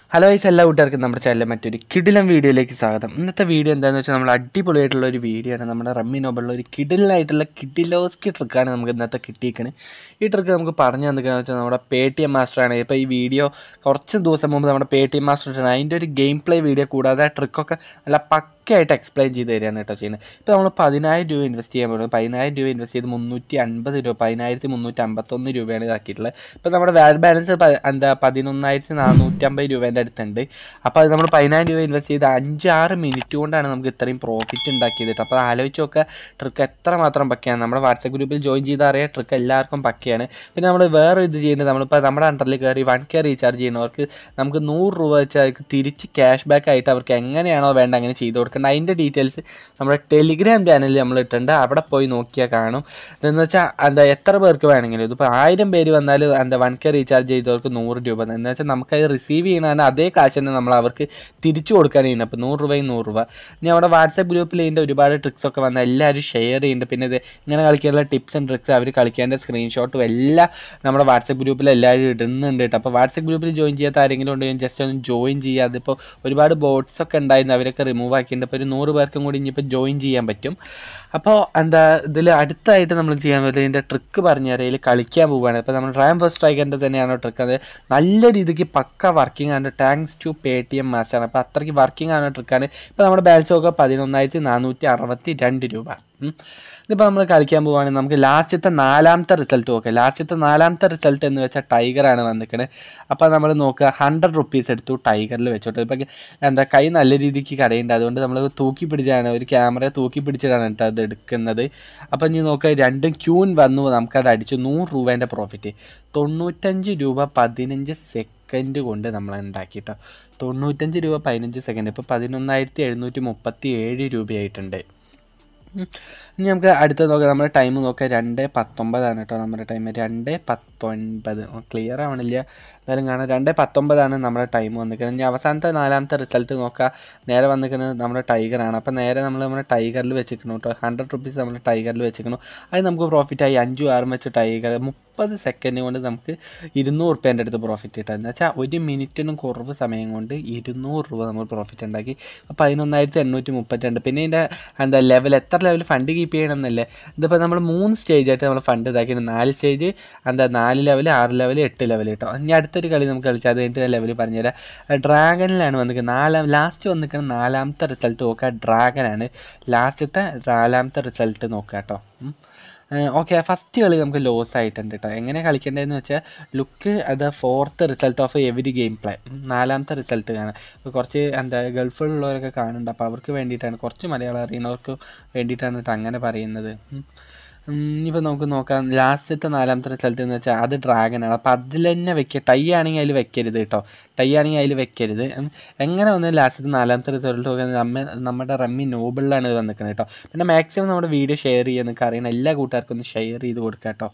Hello guys എല്ലാ കൂട്ടുകാർക്കും നമ്മുടെ ചാനലിലെ മറ്റൊരു കിടിലം വീഡിയോയിലേക്ക് സ്വാഗതം ഇന്നത്തെ വീഡിയോ എന്താണെന്ന് വെച്ചാൽ നമ്മൾ അടിപൊളിയായിട്ടുള്ള ഒരു വീഡിയോ ആണ് നമ്മുടെ റമ്മി നോബിളുള്ള ഒരു കിടിലായിട്ടുള്ള കിഡിലോസ്കി ട്രിക്കാണ് നമുക്ക് ഇന്നത്തെ കിട്ടിയിരിക്കുന്നത് ഈ ട്രിക്ക് നമുക്ക് പറഞ്ഞു തന്നിരിക്കുന്നത് വെച്ചാൽ നമ്മുടെ പേ ടി എം മാസ്റ്ററാണ് ഇപ്പോൾ ഈ വീഡിയോ കുറച്ച് ദിവസം മുമ്പ് നമ്മുടെ പേ ടി എം മാസ്റ്റർ ഇട്ടാണ് അതിൻ്റെ ഒരു ഗെയിം പ്ലേ വീഡിയോ കൂടാതെ ആ ട്രിക്കൊക്കെ നല്ല പക്കയായിട്ട് എക്സ്പ്ലെയിൻ ചെയ്ത് തരികയാണ് കേട്ടോ ചെയ്യുന്നത് ഇപ്പോൾ നമ്മൾ പതിനായിരം രൂപ ഇൻവെസ്റ്റ് ചെയ്യാൻ പോകുന്നത് പതിനായിരം രൂപ ഇൻവെസ്റ്റ് ചെയ്ത് മുന്നൂറ്റി അൻപത് രൂപ പതിനായിരത്തി മുന്നൂറ്റി അമ്പത്തൊന്ന് രൂപയാണ് ഇതാക്കിയിട്ടുള്ളത് ഇപ്പോൾ നമ്മുടെ വാൽ ബാലൻസ് പ- എന്താ പതിനൊന്നായിരത്തി നാനൂറ്റമ്പത് രൂപേൻ്റെ അടുത്തുണ്ട് അപ്പോൾ അത് നമ്മൾ പതിനായിരം രൂപ ഇൻവെസ്റ്റ് ചെയ്ത് അഞ്ചാറ് മിനിറ്റ് കൊണ്ടാണ് നമുക്ക് ഇത്രയും പ്രോഫിറ്റ് ഉണ്ടാക്കിയത് കേട്ടോ അപ്പോൾ ആലോചിച്ച് നോക്കുക ട്രിക്ക് എത്ര മാത്രം പക്കയാണ് നമ്മുടെ വാട്സപ്പ് ഗ്രൂപ്പിൽ ജോയിൻ ചെയ്താൽ അറിയാം ട്രിക്ക് എല്ലാവർക്കും പക്കയാണ് പിന്നെ നമ്മൾ വേറെ ഇത് ചെയ്യുന്നത് നമ്മളിപ്പോൾ നമ്മുടെ അണ്ടറിൽ കയറി വൺ കെ റീചാർജ് ചെയ്യുന്നവർക്ക് നമുക്ക് നൂറ് രൂപ വെച്ച് അവർക്ക് തിരിച്ച് ക്യാഷ് ബാക്ക് ആയിട്ട് അവർക്ക് എങ്ങനെയാണോ വേണ്ട അങ്ങനെ ചെയ്ത് കൊടുക്കേണ്ടത് അതിൻ്റെ ഡീറ്റെയിൽസ് നമ്മുടെ ടെലിഗ്രാം ചാനലിൽ നമ്മൾ ഇട്ടിട്ടുണ്ട് അവിടെ പോയി നോക്കിയാൽ കാണും ഇതെന്ന് വെച്ചാൽ എന്താ എത്ര പേർക്ക് വേണമെങ്കിലും ഇതിപ്പോൾ ആയിരം പേര് വന്നാൽ എന്താ വൺ കെ റീചാർജ് ചെയ്തവർക്ക് നൂറ് രൂപ എന്ന് വെച്ചാൽ നമുക്കത് റിസീവ് ചെയ്യണതാണ് അതേ കാശ് തന്നെ നമ്മൾ അവർക്ക് തിരിച്ചു കൊടുക്കാൻ ചെയ്യുന്നത് അപ്പോൾ നൂറ് രൂപയും നൂറ് രൂപ ഇനി അവിടെ വാട്സാപ്പ് ഗ്രൂപ്പിൽ ഇതിൻ്റെ ഒരുപാട് ട്രിക്സ് ഒക്കെ വന്നാൽ എല്ലാവരും ഷെയർ ചെയ്യുന്നുണ്ട് പിന്നെ ഇത് ഇങ്ങനെ കളിക്കാനുള്ള ടിപ്സ് ആൻഡ് ട്രിക്സ് അവർ കളിക്കേണ്ട സ്ക്രീൻഷോട്ടും എല്ലാം നമ്മുടെ വാട്സാപ്പ് ഗ്രൂപ്പിൽ എല്ലാവരും ഇടുന്നുണ്ട് കേട്ടോ അപ്പോൾ വാട്സാപ്പ് ഗ്രൂപ്പിൽ ജോയിൻ ചെയ്യാത്ത ആരെങ്കിലും ഉണ്ടെങ്കിൽ ജസ്റ്റ് ഒന്ന് ജോയിൻ ചെയ്യുക അതിപ്പോൾ ഒരുപാട് ബോട്ട്സ് ഒക്കെ ഉണ്ടായിരുന്നു അവരൊക്കെ റിമൂവ് ആക്കിയിട്ടുണ്ട് അപ്പോൾ ഒരു നൂറ് പേർക്കും കൂടി ഇനിയിപ്പോൾ ജോയിൻ ചെയ്യാൻ പറ്റും അപ്പോൾ എന്താ ഇതിൽ അടുത്തായിട്ട് നമ്മൾ ചെയ്യാൻ പറ്റും ഇതിൻ്റെ ട്രിക്ക് പറഞ്ഞു തരാം ഇതിൽ കളിക്കാൻ പോവുകയാണ് ഇപ്പോൾ നമ്മൾ റാം ഫസ്റ്റ് സ്ട്രൈക്കറിൻ്റെ തന്നെയാണ് ട്രിക്ക് അത് നല്ല രീതിക്ക് പക്ക വർക്കിംഗ് ആണ് thanks to Paytm master അപ്പോൾ അത്രയ്ക്ക് വർക്കിംഗ് ആണ് ട്രിക്കാണ് ഇപ്പോൾ നമ്മുടെ ബാലൻസ് ഒക്കെ പതിനൊന്നായിരത്തി നാനൂറ്റി അറുപത്തി രണ്ട് രൂപ ഉം. ഇതിപ്പോൾ നമ്മൾ കളിക്കാൻ പോവുകയാണെങ്കിൽ നമുക്ക് ലാസ്റ്റത്തെ നാലാമത്തെ റിസൾട്ട് നോക്കാം ലാസ്റ്റത്തെ നാലാമത്തെ റിസൾട്ട് എന്ന് വെച്ചാൽ ടൈഗറാണ് വന്നിരിക്കുന്നത് അപ്പോൾ നമ്മൾ നോക്കുക ഹൺഡ്രഡ് റുപ്പീസ് എടുത്തു ടൈഗറിൽ വെച്ചോട്ടെ ഇപ്പം എന്താ കൈ നല്ല രീതിക്ക് കടയുണ്ട് അതുകൊണ്ട് നമ്മൾ തൂക്കി പിടിച്ചാണ് ഒരു ക്യാമറ തൂക്കി പിടിച്ചിട്ടാണ് കേട്ടോ അത് എടുക്കുന്നത് അപ്പം ഇനി നോക്കുക രണ്ടും ക്യൂൻ വന്നു നമുക്കത് അടിച്ചു നൂറ് രൂപേൻ്റെ പ്രോഫിറ്റ് തൊണ്ണൂറ്റഞ്ച് രൂപ പതിനഞ്ച് സെക്കൻഡ് കൊണ്ട് നമ്മൾ ഉണ്ടാക്കിട്ടോ തൊണ്ണൂറ്റഞ്ച് രൂപ പതിനഞ്ച് സെക്കൻഡ് ഇപ്പോൾ പതിനൊന്നായിരത്തി എഴുന്നൂറ്റി മുപ്പത്തി ഏഴ് രൂപയായിട്ടുണ്ട് ഉം. ഇനി നമുക്ക് അടുത്ത നോക്കാം നമ്മുടെ ടൈം നോക്കാം രണ്ട് പത്തൊമ്പതാണ് കേട്ടോ നമ്മുടെ ടൈം രണ്ട് പത്തൊൻപത് ക്ലിയർ ആവണില്ല എന്തായാലും കാണാം രണ്ട് പത്തൊമ്പതാണ് നമ്മുടെ ടൈം വന്നിരിക്കുന്നത് ഇനി അവസാനത്തെ നാലാമത്തെ റിസൾട്ട് നോക്കാം നേരെ വന്നിരിക്കുന്നത് നമ്മുടെ ടൈഗറാണ് അപ്പോൾ നേരെ നമ്മൾ നമ്മുടെ ടൈഗറിൽ വെച്ചിരിക്കുന്നു കേട്ടോ ഹൺഡ്രഡ് റുപ്പീസ് നമ്മൾ ടൈഗറിൽ വെച്ചിരിക്കുന്നു അത് നമുക്ക് പ്രോഫിറ്റായി അഞ്ചും ആറും വെച്ച് ടൈഗർ മുപ്പത് സെക്കൻഡ് കൊണ്ട് നമുക്ക് ഇരുന്നൂറ് റുപ്യേൻ്റെ അടുത്ത് പ്രോഫിറ്റ് കിട്ടുക എന്ന് വെച്ചാൽ ഒരു മിനിറ്റിനും കുറവ് സമയം കൊണ്ട് ഇരുന്നൂറ് രൂപ നമ്മൾ പ്രോഫിറ്റ് ഉണ്ടാക്കി അപ്പോൾ പതിനൊന്നായിരത്തി എണ്ണൂറ്റി മുപ്പത്തിരണ്ട് പിന്നെ ഇതിൻ്റെ എന്താ ലെവൽ എത്ര ലെവൽ ഫണ്ട് കീപ്പ് ചെയ്യണമെന്നല്ലേ ഇതിപ്പോൾ നമ്മൾ മൂന്ന് സ്റ്റേജ് ആയിട്ട് നമ്മൾ ഫണ്ട് ഇതാക്കി നാല് സ്റ്റേജ് എന്താ നാല് ലെവൽ ആറ് ലെവൽ എട്ട് ലെവൽ കേട്ടോ ഇനി അടുത്തൊരു കളി നമുക്ക് കളിച്ചാൽ അത് കഴിഞ്ഞിട്ട് ലെവൽ പറഞ്ഞുതരാം ഡ്രാഗനിലാണ് വന്നിരിക്കുന്നത് നാലാം ലാസ്റ്റ് വന്നിരിക്കുന്ന നാലാമത്തെ റിസൾട്ട് നോക്കുക ഡ്രാഗനാണ് ലാസ്റ്റത്തെ നാലാമത്തെ റിസൾട്ട് നോക്കുക കേട്ടോ ഉം. ഓക്കെ ഫസ്റ്റ് കളി നമുക്ക് ലോസ് ആയിട്ടുണ്ട് കേട്ടോ എങ്ങനെ കളിക്കേണ്ടതെന്ന് വെച്ചാൽ ലുക്ക് അത് fourth result of every game play നാലാമത്തെ റിസൾട്ട് കാണാം ഇപ്പോൾ കുറച്ച് എന്താ ഗൾഫിലുള്ളവരൊക്കെ കാണുന്നുണ്ട് അപ്പോൾ അവർക്ക് വേണ്ടിയിട്ടാണ് കുറച്ച് മലയാളം അറിയുന്നവർക്ക് വേണ്ടിയിട്ടാണ് കേട്ടോ അങ്ങനെ പറയുന്നത് ഉം. ഉം, ഇനിയിപ്പോൾ നമുക്ക് നോക്കാം ലാസ്റ്റത്തെ നാലാമത്തെ റിസൾട്ട് എന്ന് വെച്ചാൽ അത് ഡ്രാഗനാണ് അപ്പോൾ അതിൽ തന്നെ വെക്കുക ടൈ ആണെങ്കിൽ അതിൽ വെക്കരുത് കേട്ടോ ടൈ ആണെങ്കിൽ അതിൽ വെക്കരുത് ഉം, എങ്ങനെ വന്ന് ലാസ്റ്റത്തെ നാലാമത്തെ റിസൾട്ട് നോക്കാൻ നമ്മ നമ്മുടെ റമ്മി നോബിളിലാണ് ഇത് വന്നിരിക്കുന്നത് കേട്ടോ പിന്നെ മാക്സിമം നമ്മുടെ വീഡിയോ ഷെയർ ചെയ്യാൻ നിങ്ങൾക്ക് അറിയണം എല്ലാ കൂട്ടുകാർക്കും ഒന്ന് ഷെയർ ചെയ്ത് കൊടുക്കുക കേട്ടോ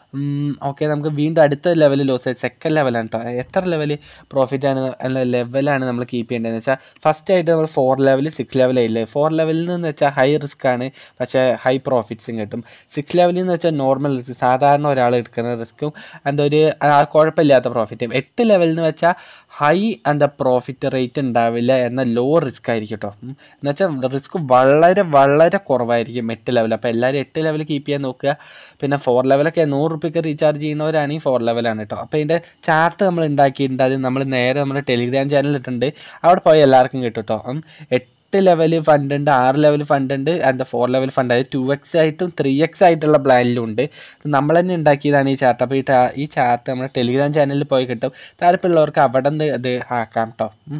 ഓക്കെ നമുക്ക് വീണ്ടും അടുത്ത ലെവൽ ലോസ് ആയി സെക്കൻഡ് ലെവലാണ് കേട്ടോ എത്ര ലെവൽ പ്രോഫിറ്റ് ആണ് അല്ല ലെവലാണ് നമ്മൾ കീപ്പ് ചെയ്യേണ്ടതെന്ന് വെച്ചാൽ ഫസ്റ്റ് ആയിട്ട് നമ്മൾ ഫോർ ലെവൽ സിക്സ് ലെവൽ ആയില്ലേ ഫോർ ലെവലിൽ നിന്ന് വെച്ചാൽ ഹൈ റിസ്ക് ആണ് പക്ഷേ ഹൈ പ്രോഫിറ്റ്സും കിട്ടും സിക്സ് ലെവലിൽ നിന്ന് വെച്ചാൽ നോർമൽ റിസ്ക് സാധാരണ ഒരാൾ എടുക്കുന്ന റിസ്ക്കും എന്താ ഒരു ആ, കുഴപ്പമില്ലാത്ത പ്രോഫിറ്റും എട്ട് ലെവലിൽ നിന്ന് വെച്ചാൽ ഹൈ എന്താ പ്രോഫിറ്റ് റേറ്റ് ഉണ്ടാവില്ല എന്ന ലോ റിസ്ക് ആയിരിക്കും കേട്ടോ എന്ന് വെച്ചാൽ റിസ്ക് വളരെ വളരെ കുറവായിരിക്കും എട്ട് ലെവൽ അപ്പോൾ എല്ലാവരും എട്ട് ലെവൽ കീപ്പ് ചെയ്യാൻ നോക്കുക പിന്നെ ഫോർ ലെവലൊക്കെ നൂറ് റുപ്യക്ക് റീചാർജ് ചെയ്യുന്നവരാണെങ്കിൽ ഫോർ ലെവലാണ് കേട്ടോ അപ്പോൾ ഇതിൻ്റെ ചാർട്ട് നമ്മൾ ഉണ്ടാക്കിയിട്ടുണ്ട് അത് നമ്മൾ നേരെ നമ്മുടെ ടെലിഗ്രാം ചാനലിൽ ഇട്ടിട്ടുണ്ട് അവിടെ പോയി എല്ലാവർക്കും കിട്ടും കേട്ടോ ഉം. എട്ട് ലെവൽ ഫണ്ട് ഉണ്ട് ആറ് ലെവൽ ഫണ്ട് ഉണ്ട് എന്താ ഫോർ ലെവൽ ഫണ്ട് അതായത് ടു എക്സ് ആയിട്ടും ത്രീ എക്സ് ആയിട്ടുള്ള പ്ലാനിലും ഉണ്ട് ഇത് നമ്മൾ തന്നെ ഉണ്ടാക്കിയതാണ് ഈ ചാർട്ട് അപ്പോൾ ഈ ടാ- ഈ ചാർട്ട് നമ്മുടെ ടെലിഗ്രാം ചാനലിൽ പോയി കിട്ടും താല്പര്യമുള്ളവർക്ക് അവിടെ നിന്ന് ഇത് ആക്കാം കേട്ടോ ഉം.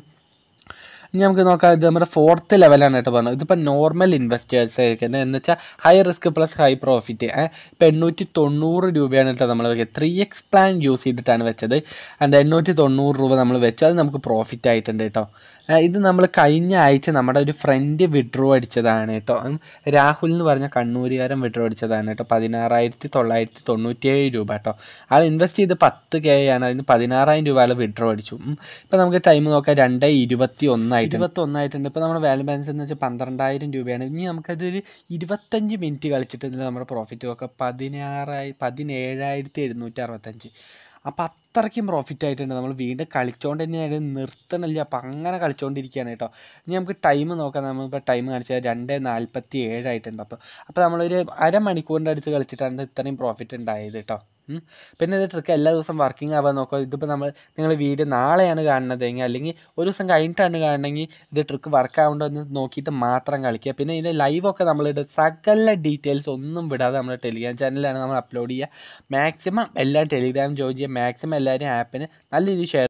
ഇനി നമുക്ക് നോക്കാം ഇത് നമ്മുടെ ഫോർത്ത് ലെവലാണ് കേട്ടോ പറഞ്ഞത് ഇതിപ്പോൾ നോർമൽ ഇൻവെസ്റ്റേഴ്സ് ആയിരിക്കുന്നത് എന്ന് വെച്ചാൽ high risk plus high profit ഇപ്പം എണ്ണൂറ്റി തൊണ്ണൂറ് രൂപയാണ് കേട്ടോ നമ്മൾ വെക്കുക ത്രീ എക്സ് പ്ലാൻ യൂസ് ചെയ്തിട്ടാണ് വെച്ചത് അത് എണ്ണൂറ്റി തൊണ്ണൂറ് രൂപ നമ്മൾ വെച്ചു അത് നമുക്ക് പ്രോഫിറ്റ് ആയിട്ടുണ്ട് കേട്ടോ ആ, ഇത് നമ്മൾ കഴിഞ്ഞ ആഴ്ച നമ്മുടെ ഒരു ഫ്രണ്ട് വിഡ്രോ അടിച്ചതാണ് കേട്ടോ ഉം, രാഹുൽ എന്ന് പറഞ്ഞ കണ്ണൂരുകാരൻ വിഡ്രോ അടിച്ചതാണ് കേട്ടോ പതിനാറായിരത്തി തൊള്ളായിരത്തി തൊണ്ണൂറ്റിയേഴ് രൂപ കേട്ടോ ആൾ ഇൻവെസ്റ്റ് ചെയ്ത് പത്ത് കെ ആണ് അതിന് പതിനാറായിരം രൂപ ആൾ വിഡ്രോ അടിച്ചു ഇപ്പം നമുക്ക് ടൈം നോക്കാം രണ്ട് ഇരുപത്തി ഒന്നായിട്ട് ഇരുപത്തി ഒന്നായിട്ടുണ്ട് ഇപ്പോൾ നമ്മുടെ വാല്യൂ ബാലൻസ് എന്ന് വെച്ചാൽ പന്ത്രണ്ടായിരം രൂപയാണ് ഇനി നമുക്കതൊരു ഇരുപത്തഞ്ച് മിനിറ്റ് കളിച്ചിട്ട് നമ്മുടെ പ്രോഫിറ്റ് നോക്കാം പതിനാറായി പതിനേഴായിരത്തി എഴുന്നൂറ്റി അറുപത്തഞ്ച് അപ്പോൾ അത്രയ്ക്കും പ്രോഫിറ്റ് ആയിട്ടുണ്ട് നമ്മൾ വീണ്ടും കളിച്ചുകൊണ്ട് തന്നെയാണ് നിർത്തണില്ല അപ്പോൾ അങ്ങനെ കളിച്ചുകൊണ്ടിരിക്കുകയാണ് കേട്ടോ ഇനി നമുക്ക് ടൈം നോക്കാം നമ്മളിപ്പോൾ ടൈം കാണിച്ചാൽ രണ്ട് നാൽപ്പത്തി ഏഴായിട്ടുണ്ട് അപ്പോൾ അപ്പോൾ നമ്മളൊരു അരമണിക്കൂറിൻ്റെ അടുത്ത് കളിച്ചിട്ടാണ് ഇത്രയും പ്രോഫിറ്റ് ഉണ്ടായത് കേട്ടോ ഉം. പിന്നെ ഇത് ട്രിക്ക് എല്ലാ ദിവസവും വർക്കിംഗ് ആവാൻ നോക്കുക ഇതിപ്പോൾ നമ്മൾ നിങ്ങൾ വീഡിയോ നാളെയാണ് കാണുന്നതെങ്കിൽ അല്ലെങ്കിൽ ഒരു ദിവസം കഴിഞ്ഞിട്ടാണ് കാണണമെങ്കിൽ ഇത് ട്രിക്ക് വർക്ക് ആവുണ്ടോ എന്ന് നോക്കിയിട്ട് മാത്രം കളിക്കുക പിന്നെ ഇതിൻ്റെ ലൈവൊക്കെ നമ്മളിത് സകല ഡീറ്റെയിൽസ് ഒന്നും വിടാതെ നമ്മുടെ ടെലിഗ്രാം ചാനലിലാണ് നമ്മൾ അപ്ലോഡ് ചെയ്യുക മാക്സിമം എല്ലാം ടെലിഗ്രാം ജോയിൻ ചെയ്യുക മാക്സിമം എല്ലാവരും ആപ്പിന് നല്ല രീതിയിൽ ഷെയർ